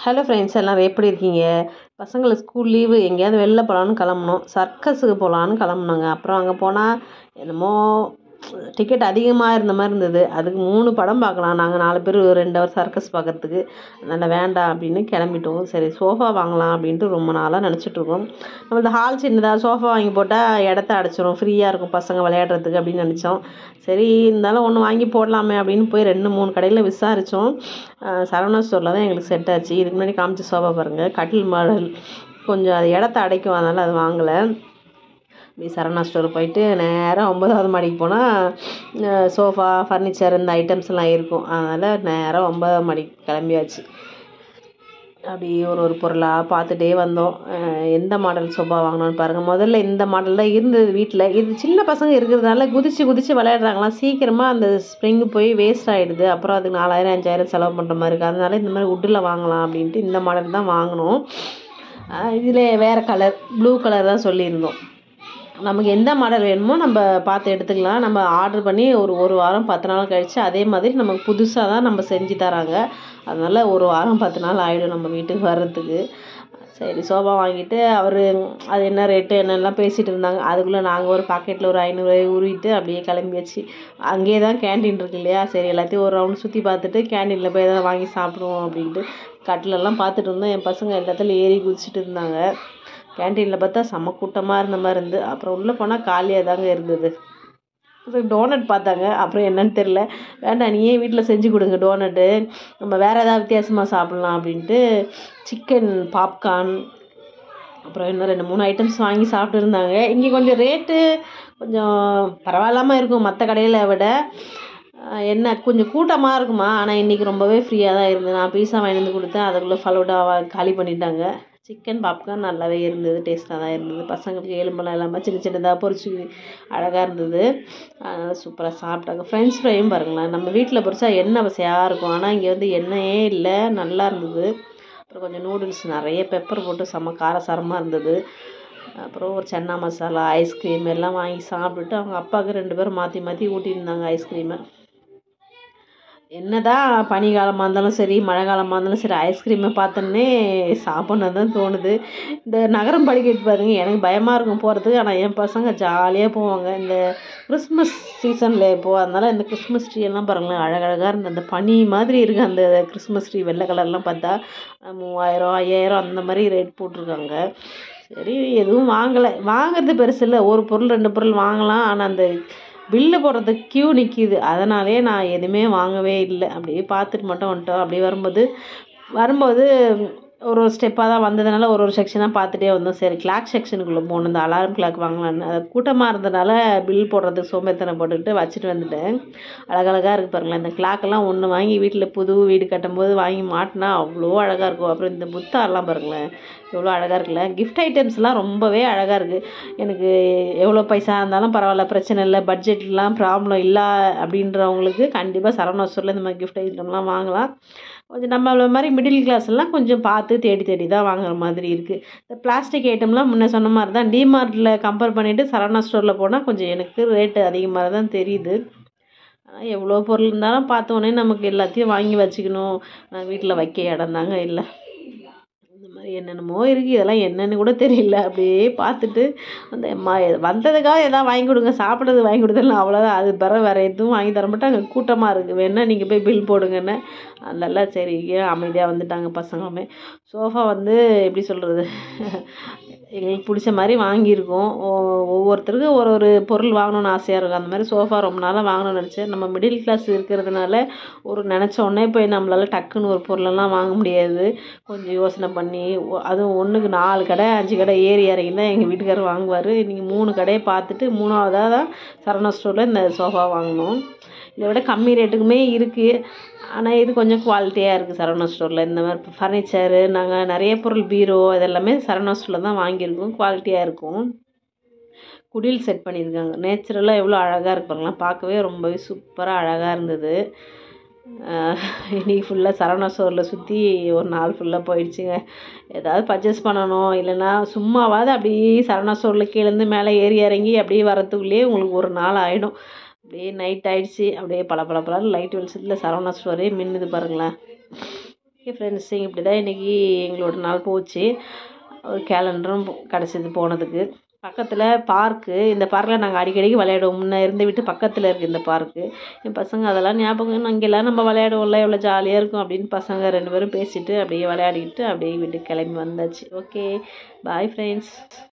hello friends எல்லோரும் எப்படி இருக்கீங்க பசங்களுக்கு ஸ்கூல் லீவு எங்கேயாவது வெளில போகலான்னு கிளம்புனோம் சர்க்கஸுக்கு போகலான்னு கிளம்புனோங்க அப்புறம் அங்கே போனால் என்னமோ டிக்கெட் அதிகமாக இருந்த மாதிரி இருந்தது அதுக்கு மூணு படம் பார்க்கலாம் நாங்கள் நாலு பேர் ரெண்டு ஹவர் சர்க்கஸ் பார்க்கறதுக்கு அதனால் வேண்டாம் அப்படின்னு கிளம்பிட்டோம் சரி சோஃபா வாங்கலாம் அப்படின்ட்டு ரொம்ப நாளாக நினச்சிட்ருக்கோம் நம்மளது ஹால் சின்னதாக சோஃபா வாங்கி போட்டால் இடத்த அடைச்சிரும் ஃப்ரீயாக இருக்கும் பசங்க விளையாடுறதுக்கு அப்படின்னு நினச்சோம் சரி இருந்தாலும் ஒன்று வாங்கி போடலாமே அப்படின்னு போய் ரெண்டு மூணு கடையில் விசாரித்தோம் சரவணா ஸ்டோரில் தான் எங்களுக்கு செட் ஆச்சு இதுக்கு முன்னாடி காமிச்ச சோஃபா பாருங்கள் கட்டில் மாடல் கொஞ்சம் அது இடத்த அடைக்கும் அதனால் அது வாங்கலை இப்படி சரவணா ஸ்டோர் போயிட்டு நேராக ஒம்பதாவது மாடிக்கு போனால் சோஃபா ஃபர்னிச்சர் இந்த ஐட்டம்ஸ் எல்லாம் இருக்கும் அதனால் நேராக ஒன்பதாம் மாடிக்கு கிளம்பியாச்சு அப்படி ஒரு ஒரு பொருளாக பார்த்துட்டே வந்தோம் எந்த மாடல் சோஃபா வாங்கணும்னு பாருங்கள் முதல்ல இந்த மாடல் தான் இருந்தது வீட்டில் இது சின்ன பசங்க இருக்கிறதுனால குதித்து குதித்து விளையாடுறாங்களாம் சீக்கிரமாக அந்த ஸ்ப்ரிங்கு போய் வேஸ்ட் ஆகிடுது அப்புறம் அதுக்கு நாலாயிரம் அஞ்சாயிரம் செலவு பண்ணுற மாதிரி இருக்குது அதனால இந்த மாதிரி உட்டில் வாங்கலாம் அப்படின்ட்டு இந்த மாடல் தான் வாங்கினோம் இதில் வேறு கலர் ப்ளூ கலர் தான் சொல்லியிருந்தோம் நமக்கு எந்த மாடல் வேணுமோ நம்ம பார்த்து எடுத்துக்கலாம் நம்ம ஆர்டர் பண்ணி ஒரு ஒரு வாரம் பத்து நாள் கழித்து அதே மாதிரி நமக்கு புதுசாக தான் நம்ம செஞ்சு தராங்க அதனால் ஒரு வாரம் பத்து நாள் ஆகிடும் நம்ம வீட்டுக்கு வர்றதுக்கு சரி சோஃபா வாங்கிட்டு அவர் அது என்ன ரேட்டு என்னெல்லாம் பேசிகிட்டு இருந்தாங்க அதுக்குள்ளே நாங்கள் ஒரு பாக்கெட்டில் ஒரு ஐநூறுரூவாய் உருவிட்டு அப்படியே கிளம்பியாச்சு அங்கேயே தான் கேன்டீன் இருக்கு இல்லையா சரி எல்லாத்தையும் ஒரு ரவுண்ட் சுற்றி பார்த்துட்டு கேன்டீனில் போய் எதாவது வாங்கி சாப்பிடுவோம் அப்படின்ட்டு கட்டிலெல்லாம் பார்த்துட்டு இருந்தோம் என் பசங்க எல்லாத்துலையும் ஏறி குதிச்சுட்டு இருந்தாங்க கேன்டீனில் பார்த்தா செம்ம கூட்டமாக இருந்த மாதிரி இருந்து அப்புறம் உள்ளே போனால் காலியாக தாங்க இருந்தது டோனட் பார்த்தாங்க அப்புறம் என்னன்னு தெரில வேண்டாம் நீயே வீட்டில் செஞ்சு கொடுங்க டோனட்டு நம்ம வேறு ஏதாவது வித்தியாசமாக சாப்பிட்லாம் அப்படின்ட்டு சிக்கன் பாப்கார்ன் அப்புறம் இன்னும் ரெண்டு மூணு ஐட்டம்ஸ் வாங்கி சாப்பிட்டு இருந்தாங்க இங்கே கொஞ்சம் ரேட்டு கொஞ்சம் பரவாயில்லாமல் இருக்கும் மற்ற கடையில் விட என்ன கொஞ்சம் கூட்டமாக இருக்குமா ஆனால் இன்றைக்கி ரொம்பவே ஃப்ரீயாக தான் இருந்தது நான் பீஸா வாங்கி வந்து கொடுத்தேன் அதுக்குள்ளே ஃபலூடாவை காலி பண்ணிட்டாங்க சிக்கன் பாப்கார்ன் நல்லாவே இருந்தது டேஸ்ட்டாக தான் இருந்தது பசங்களுக்கு எலும்பெல்லாம் இல்லாமல் சின்ன சின்னதாக பொரிச்சு அழகாக இருந்தது அதனால் சூப்பராக சாப்பிட்டாங்க ஃப்ரெண்ட்ஸ் ஃப்ரையும் பாருங்களேன் நம்ம வீட்டில் பொரிச்சா எண்ணெய் வசையாக இருக்கும் ஆனால் இங்கே வந்து எண்ணெயே இல்லை நல்லா இருந்தது அப்புறம் கொஞ்சம் நூடுல்ஸ் நிறைய பெப்பர் போட்டு செம்ம காரசாரமாக இருந்தது அப்புறம் ஒரு சன்னா மசாலா ஐஸ்கிரீம் எல்லாம் வாங்கி சாப்பிட்டுட்டு அவங்க அப்பாவுக்கு ரெண்டு பேரும் மாற்றி மாற்றி ஊட்டியிருந்தாங்க ஐஸ்கிரீமை என்னதான் பனி காலமாக இருந்தாலும் சரி மழை காலமாக இருந்தாலும் சரி ஐஸ்கிரீமை பார்த்தோன்னே சாப்பிட்ணும் தான் தோணுது இந்த நகரம் படிக்கட்டு பாருங்க எனக்கு பயமாக இருக்கும் போகிறதுக்கு ஆனால் என் பசங்க ஜாலியாக போவாங்க இந்த கிறிஸ்மஸ் சீசனில் இப்போது அதனால் இந்த கிறிஸ்மஸ் ட்ரீ எல்லாம் பாருங்களேன் அழகழகாக இருந்த அந்த பனி மாதிரி இருக்குது அந்த கிறிஸ்மஸ் ட்ரீ வெள்ளை கலர்லாம் பார்த்தா மூவாயிரம் ஐயாயிரம் அந்த மாதிரி ரேட் போட்டிருக்காங்க சரி எதுவும் வாங்கலை வாங்குறது பெருசு இல்லை ஒரு பொருள் ரெண்டு பொருள் வாங்கலாம் ஆனால் அந்த பில்லு போடுறதுக்கு க்யூ நிற்கிது அதனாலே நான் எதுவுமே வாங்கவே இல்லை அப்படியே பார்த்துட்டு மட்டும் வந்துட்டோம் அப்படியே வரும்போது வரும்போது ஒரு ஒரு ஸ்டெப்பாக தான் வந்ததுனால ஒரு ஒரு செக்ஷனாக பார்த்துட்டே வந்தோம் சரி கிளாக் செக்ஷனுக்குள்ளே போகணும் இந்த அலாரம் கிளாக் வாங்கலான்னு அது கூட்டமாக இருந்ததுனால பில் போடுறதுக்கு சோம்பேத்தனை போட்டுக்கிட்டு வச்சுட்டு வந்துட்டேன் அழகழகாக இருக்குது பாருங்களேன் இந்த கிளாக்கெல்லாம் ஒன்று வாங்கி வீட்டில் புது வீடு கட்டும்போது வாங்கி மாட்டினா அவ்வளோ அழகாக இருக்கும் அப்புறம் இந்த புத்தாரெலாம் பாருங்களேன் எவ்வளோ அழகாக இருக்குல்ல கிஃப்ட் ஐட்டம்ஸ்லாம் ரொம்பவே அழகாக இருக்குது எனக்கு எவ்வளோ பைசா இருந்தாலும் பரவாயில்ல பிரச்சனை இல்லை பட்ஜெட்லாம் ப்ராப்ளம் இல்லை அப்படின்றவங்களுக்கு கண்டிப்பாக சரவணா ஸ்டோரில் இந்த மாதிரி கிஃப்ட் ஐட்டம்லாம் வாங்கலாம் கொஞ்சம் நம்மள மாதிரி மிடில் கிளாஸ்லாம் கொஞ்சம் பார்த்து தேடி தேடி தான் வாங்குற மாதிரி இருக்குது இந்த பிளாஸ்டிக் ஐட்டம்லாம் முன்ன சொன்ன மாதிரி தான் டிமார்ட்டில் கம்பேர் பண்ணிவிட்டு சரவணா ஸ்டோரில் போனால் கொஞ்சம் எனக்கு ரேட்டு அதிகமாக தான் தெரியுது ஆனால் எவ்வளோ பொருள் இருந்தாலும் பார்த்தோன்னே நமக்கு எல்லாத்தையும் வாங்கி வச்சுக்கணும் வீட்டில் வைக்க இடம் தாங்க இல்லை இந்த மாதிரி என்னென்னமோ இருக்குது இதெல்லாம் என்னென்னு கூட தெரியல அப்படியே பார்த்துட்டு அந்த மா வந்ததுக்காக எதாவது வாங்கி கொடுங்க சாப்பிட்றது வாங்கி கொடுத்துடலாம் அவ்வளோதான் அது பிற வேறு எதுவும் வாங்கி தர மாட்டாங்க கூட்டமாக இருக்குது வேணால் நீங்கள் போய் பில் போடுங்கன்னு அதெல்லாம் சரி அமைதியாக வந்துட்டாங்க பசங்களுமே சோஃபா வந்து எப்படி சொல்கிறது எங்களுக்கு பிடிச்ச மாதிரி வாங்கியிருக்கோம் ஒவ்வொருத்தருக்கும் ஒரு ஒரு பொருள் வாங்கணும்னு ஆசையாக இருக்கும் அந்த மாதிரி சோஃபா ரொம்ப நாளாக வாங்கணும்னு நினச்சேன் நம்ம மிடில் கிளாஸ் இருக்கிறதுனால ஒரு நினச்ச உடனே போய் நம்மளால் டக்குன்னு ஒரு பொருளெல்லாம் வாங்க முடியாது கொஞ்சம் யோசனை பண்ணி அதுவும் ஒன்றுக்கு நாலு கடை அஞ்சு கடை ஏறி இறங்கி தான் எங்கள் வீட்டுக்காரர் வாங்குவார் நீங்கள் மூணு கடையை பார்த்துட்டு மூணாவதாக தான் சரவணா ஸ்டோரில் இந்த சோஃபா வாங்கினோம் இதை விட கம்மி ரேட்டுக்குமே இருக்குது ஆனால் இது கொஞ்சம் குவாலிட்டியாக இருக்குது சரவணா ஸ்டோரில் இந்த மாதிரி ஃபர்னிச்சரு நாங்கள் நிறைய பொருள் பீரோ இதெல்லாமே சரவணா ஸ்டோரில் தான் வாங்கியிருக்கோம் குவாலிட்டியாக இருக்கும் குடில் செட் பண்ணியிருக்காங்க நேச்சுரலாக எவ்வளோ அழகாக இருப்பாங்களா பார்க்கவே ரொம்பவே சூப்பராக அழகாக இருந்தது இன்றைக்கி ஃபுல்லாக சரவணா ஸ்டோரில் சுற்றி ஒரு நாள் ஃபுல்லாக போயிடுச்சுங்க ஏதாவது பர்ச்சேஸ் பண்ணணும் இல்லைன்னா சும்மாவாவது அப்படியே சரவணா ஸ்டோரில் கீழேருந்து மேலே ஏறி இறங்கி அப்படியே வரத்துக்குள்ளேயே உங்களுக்கு ஒரு நாள் ஆகிடும் அப்படியே நைட் ஆயிடுச்சு அப்படியே பல பல பல லைட் வெளிச்சத்தில் சரவணா ஸ்டோரே மின்னுது பாருங்களேன் ஓகே ஃப்ரெண்ட்ஸ் இப்படி தான் இன்றைக்கி எங்களோட நாள் போச்சு ஒரு கேலண்டரும் கிடச்சிது போனதுக்கு பக்கத்தில் பார்க்கு இந்த பார்க்கில் நாங்கள் அடிக்கடிக்கு விளையாடுவோம் முன்ன இருந்த வீட்டு பக்கத்தில் இருக்குது இந்த பார்க்கு என் பசங்க அதெல்லாம் ஞாபகம் அங்கெல்லாம் நம்ம விளையாடுவோம்ல எவ்வளோ ஜாலியாக இருக்கும் அப்படின்னு பசங்க ரெண்டு பேரும் பேசிட்டு அப்படியே விளையாடிக்கிட்டு அப்படியே வீட்டுக்கு கிளம்பி வந்தாச்சு ஓகே பாய் ஃப்ரெண்ட்ஸ்